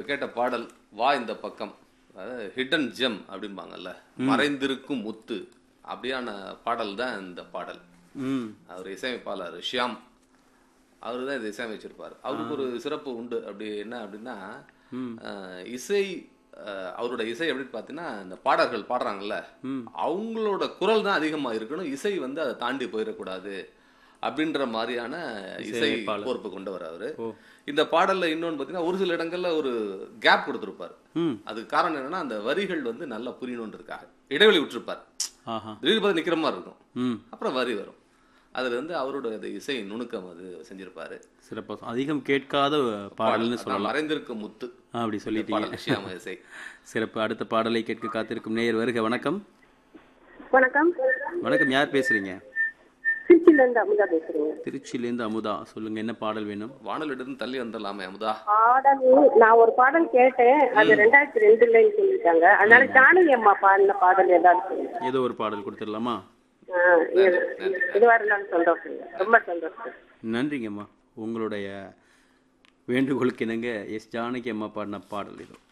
கேட்ட பாடல் வா இந்த பக்கம் அதாவது ஹிடன் ஜெம் அப்படிம்பாங்கல்ல மறைந்திருக்கும் முத்து அப்படியான பாடல் தான் இந்த பாடல் ம் அவர் இசையமைப்பாளர் ஷியாம் அவர் தான் இதை இசையமைச்சிருப்பார் அவருக்கு ஒரு சிறப்பு உண்டு அப்படி என்ன அப்படின்னா அஹ், இசை அஹ், அவரோட இசை எப்படின்னு பார்த்தீங்கன்னா இந்த பாடல்கள் பாடுறாங்கல்ல அவங்களோட குரல் தான் அதிகமாக இருக்கணும் இசை வந்து அதை தாண்டி போயிடக்கூடாது அப்படின்ற மாதிரியான இசை பொறுப்பு கொண்டவர் அவரு இந்த பாடல்ல இன்னொன்று பார்த்தீங்கன்னா ஒரு சில இடங்கள்ல ஒரு கேப் கொடுத்துருப்பாரு ம் அதுக்கு காரணம் என்னன்னா அந்த வரிகள் வந்து நல்லா புரியணும்னு இருக்காங்க இடைவெளி விட்டுருப்பார் ஆஹா திடீர்னு பார்த்து நிக்கிற மாதிரி இருக்கும் ம் அப்புறம் வரி வரும் அதுல வந்து அவரோட அந்த இசை நுணுக்கம் அது செஞ்சிருப்பாரு சிறப்பாக அதிகம் கேட்காத பாடல்னு அதான் சொல்லலாம் மறைந்திருக்கும் முத்து ஆ, அப்படி சொல்லிட்டீங்க பாடல் விஷயமா இசை சிறப்பு அடுத்த பாடலை கேட்க காத்திருக்கும் நேயர் வருக வணக்கம் வணக்கம் வணக்கம் யார் பேசுறீங்க திருச்சியில இருந்து அமுதா பேசுறேங்க திருச்சியிலேருந்து அமுதா சொல்லுங்க என்ன பாடல் வேணும் வானலிடம் தள்ளி வந்துடலாமே அமுதா பாடல் நான் ஒரு பாடல் கேட்டேன் அது ரெண்டாயிரத்தி ரெண்டுலன்னு சொல்லிட்டாங்க அதனால ஜானகி அம்மா பாடின பாடல் ஏதாவது சொல்லுங்க ஏதோ ஒரு பாடல் கொடுத்துடலாமா ஆ, இது- இதுவா இருந்தாலும் சந்தோஷம் ரொம்ப சந்தோஷம் நன்றிங்கம்மா உங்களுடைய வேண்டுகோளுக்கு இணங்க எஸ் ஜானகி அம்மா பாடின பாடல் இது